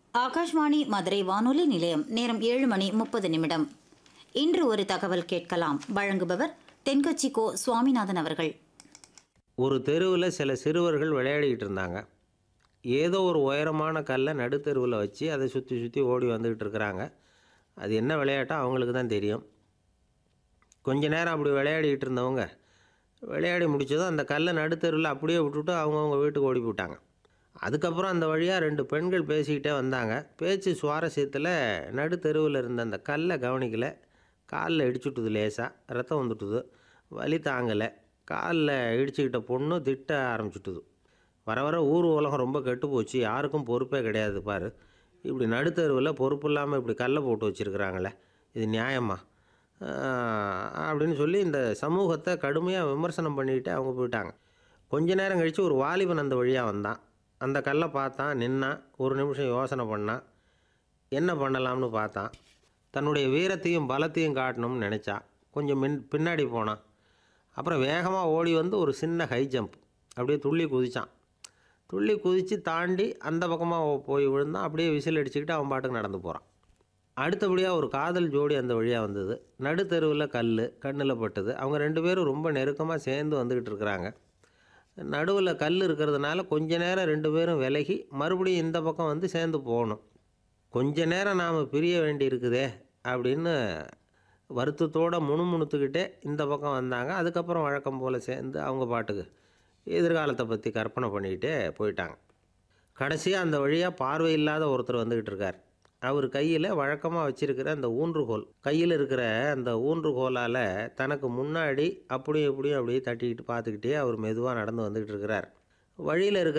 ஆகாஷ்வாணி மதுரை வானொலி நிலையம் நேரம் ஏழு மணி முப்பது நிமிடம் இன்று ஒரு தகவல் கேட்கலாம் வழங்குபவர் தென்கட்சி கோ சுவாமிநாதன் அவர்கள் ஒரு தெருவில் சில சிறுவர்கள் விளையாடிக்கிட்டு இருந்தாங்க ஏதோ ஒரு உயரமான கல்லை நடுத்தெருவில் வச்சு அதை சுற்றி சுற்றி ஓடி வந்துக்கிட்டு இருக்கிறாங்க அது என்ன விளையாட்டோ அவங்களுக்கு தான் தெரியும் கொஞ்ச நேரம் அப்படி விளையாடிக்கிட்டு இருந்தவங்க விளையாடி முடிச்சதும் அந்த கல்லை நடுத்தெருவில் அப்படியே விட்டுட்டு அவங்கவுங்க வீட்டுக்கு ஓடி போயிட்டாங்க அதுக்கப்புறம் அந்த வழியாக ரெண்டு பெண்கள் பேசிக்கிட்டே வந்தாங்க பேச்சு சுவாரஸ்யத்தில் நடுத்தெருவில் இருந்த அந்த கல்லை கவனிக்கல காலில் இடிச்சுட்டுது லேசாக ரத்தம் வந்துட்டுது வலி தாங்கலை காலில் இடிச்சுக்கிட்ட பொண்ணு திட்ட ஆரம்பிச்சுட்டுது வர வர ஊர் உலகம் ரொம்ப கெட்டு போச்சு யாருக்கும் பொறுப்பே கிடையாது பாரு இப்படி நடுத்தெருவில் பொறுப்பு இல்லாமல் இப்படி கல்லை போட்டு வச்சுருக்குறாங்களே இது நியாயமா ஆஹ் அப்படின்னு சொல்லி இந்த சமூகத்தை கடுமையாக விமர்சனம் பண்ணிக்கிட்டு அவங்க போயிட்டாங்க கொஞ்ச நேரம் கழித்து ஒரு வாலிபன் அந்த வழியாக வந்தான் அந்த கல்லை பார்த்தான் நின்னான் ஒரு நிமிஷம் யோசனை பண்ணான் என்ன பண்ணலாம்னு பார்த்தான் தன்னுடைய வீரத்தையும் பலத்தையும் காட்டணும்னு நினச்சான் கொஞ்சம் மின் பின்னாடி போனான் அப்புறம் வேகமாக ஓடி வந்து ஒரு சின்ன ஹை ஜம்ப் அப்படியே துள்ளி குதிச்சான் துள்ளி குதித்து தாண்டி அந்த பக்கமாக போய் விழுந்தான் அப்படியே விசில் அடிச்சுக்கிட்டு அவன் பாட்டுக்கு நடந்து போகிறான் அடுத்தபடியாக ஒரு காதல் ஜோடி அந்த வழியாக வந்தது நடுத்தெருவில் கல் கண்ணில் பட்டது அவங்க ரெண்டு பேரும் ரொம்ப நெருக்கமாக சேர்ந்து வந்துக்கிட்டு இருக்கிறாங்க நடுவில் கல் இருக்கிறதுனால கொஞ்ச நேரம் ரெண்டு பேரும் விலகி மறுபடியும் இந்த பக்கம் வந்து சேர்ந்து போகணும் கொஞ்ச நேரம் நாம் பிரிய வேண்டி இருக்குதே அப்படின்னு வருத்தத்தோடு முணுமுணுத்துக்கிட்டே இந்த பக்கம் வந்தாங்க அதுக்கப்புறம் வழக்கம் போல் சேர்ந்து அவங்க பாட்டுக்கு எதிர்காலத்தை பற்றி கற்பனை பண்ணிக்கிட்டே போயிட்டாங்க கடைசியாக அந்த வழியாக பார்வை இல்லாத ஒருத்தர் வந்துக்கிட்டு இருக்கார் அவர் கையில் வழக்கமாக வச்சிருக்கிற அந்த ஊன்றுகோல் கையில் இருக்கிற அந்த ஊன்றுகோலால் தனக்கு முன்னாடி அப்படியும் இப்படியும் அப்படியே தட்டிக்கிட்டு பார்த்துக்கிட்டே அவர் மெதுவாக நடந்து வந்துக்கிட்டு இருக்கிறார் வழியில் இருக்கிற